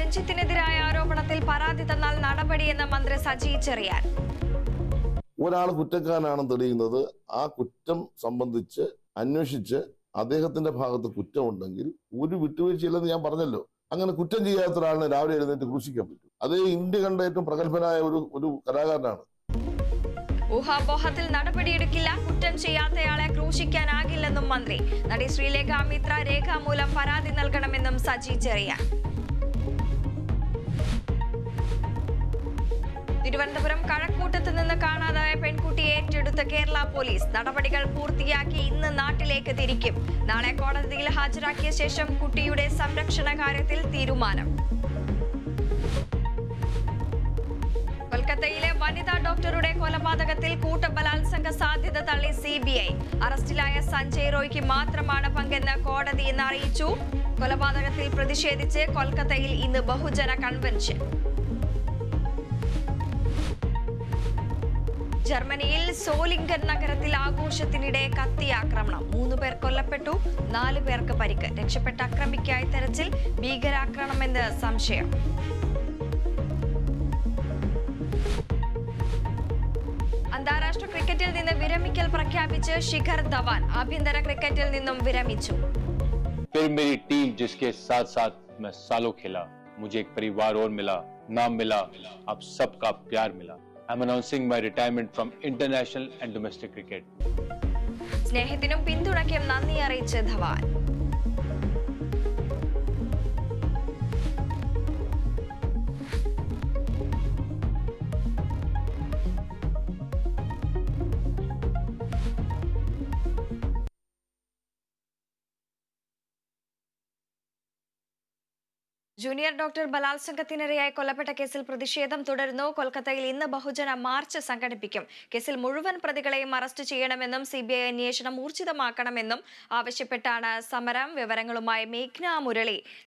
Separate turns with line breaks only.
രഞ്ജിത്തിനെതിരായ ആരോപണത്തിൽ പരാതി തന്നാൽ നടപടിയെന്ന് മന്ത്രി സജി ചെറിയാൻ
ഒരാൾ കുറ്റക്കാരനാണെന്ന് തെളിയുന്നത് ആ കുറ്റം സംബന്ധിച്ച് അന്വേഷിച്ച് അദ്ദേഹത്തിന്റെ ഭാഗത്ത് കുറ്റമുണ്ടെങ്കിൽ ഒരു വിട്ടുവീഴ്ചയില്ലെന്ന് ഞാൻ പറഞ്ഞല്ലോ അങ്ങനെ കുറ്റം ചെയ്യാത്ത ഒരാളിനെ രാവിലെ എഴുന്നേറ്റ് ക്രൂശിക്കാൻ പറ്റും അതേ ഇന്ത്യ കണ്ട ഏറ്റവും പ്രഗത്ഭനായ ഒരു ഒരു കലാകാരനാണ്
ഊഹാപോഹത്തിൽ നടപടിയെടുക്കില്ല കുറ്റം ചെയ്യാത്തയാളെ ക്രൂശിക്കാനാകില്ലെന്നും മന്ത്രി നടി ശ്രീലേഖ മിത്ര രേഖാമൂലം പരാതി നൽകണമെന്നും സജി ചെറിയാൻ തിരുവനന്തപുരം കഴക്കൂട്ടത്ത് നിന്ന് കാണാതായ പെൺകുട്ടിയെ ഏറ്റെടുത്ത കേരള പോലീസ് നടപടികൾ പൂർത്തിയാക്കി ഇന്ന് നാട്ടിലേക്ക് തിരിക്കും നാളെ കോടതിയിൽ ഹാജരാക്കിയ ശേഷം കുട്ടിയുടെ സംരക്ഷണ കാര്യത്തിൽ തീരുമാനം കൊൽക്കത്തയിലെ വനിതാ ഡോക്ടറുടെ കൊലപാതകത്തിൽ കൂട്ടബലാത്സംഗ സാധ്യത തള്ളി സി ബി ഐ അറസ്റ്റിലായ സഞ്ജയ് റോയ്ക്ക് മാത്രമാണ് പങ്കെന്ന് കോടതി ഇന്ന് അറിയിച്ചു കൊലപാതകത്തിൽ പ്രതിഷേധിച്ച് കൊൽക്കത്തയിൽ ഇന്ന് ബഹുജന കൺവെൻഷൻ ജർമ്മനിയിൽ സോലിംഗൻ നഗരത്തിൽ ആഘോഷത്തിനിടെ കത്തിയാക്രമണം മൂന്ന് പേർ കൊല്ലപ്പെട്ടു നാല് പേർക്ക് പരിക്ക് രക്ഷപ്പെട്ട അക്രമിക്കായി തെരച്ചിൽ ഭീകരാക്രമണമെന്ന് സംശയം അന്താരാഷ്ട്ര ക്രിക്കറ്റിൽ നിന്ന് വിരമിക്കൽ പ്രഖ്യാപിച്ച് ശിഖർ ധവാൻ ആഭ്യന്തര ക്രിക്കറ്റിൽ നിന്നും വിരമിച്ചു
फिर मेरी टीम जिसके साथ साथ मैं सालों खेला मुझे एक परिवार और मिला नाम मिला आप सबका प्यार मिला I am announcing my retirement from international and domestic cricket
സ്നേഹത്തിനും പിന്തുണയ്ക്കും നന്ദി അറിയിച്ച് ധവാൻ ജൂനിയർ ഡോക്ടർ ബലാത്സംഗത്തിനിരയായി കൊല്ലപ്പെട്ട കേസിൽ പ്രതിഷേധം തുടരുന്നു കൊൽക്കത്തയിൽ ഇന്ന് ബഹുജന മാർച്ച് സംഘടിപ്പിക്കും കേസിൽ മുഴുവൻ പ്രതികളെയും അറസ്റ്റ് ചെയ്യണമെന്നും സി ബി ഐ അന്വേഷണം ഊർജിതമാക്കണമെന്നും ആവശ്യപ്പെട്ടാണ് സമരം വിവരങ്ങളുമായി മേഘ്ന മുരളി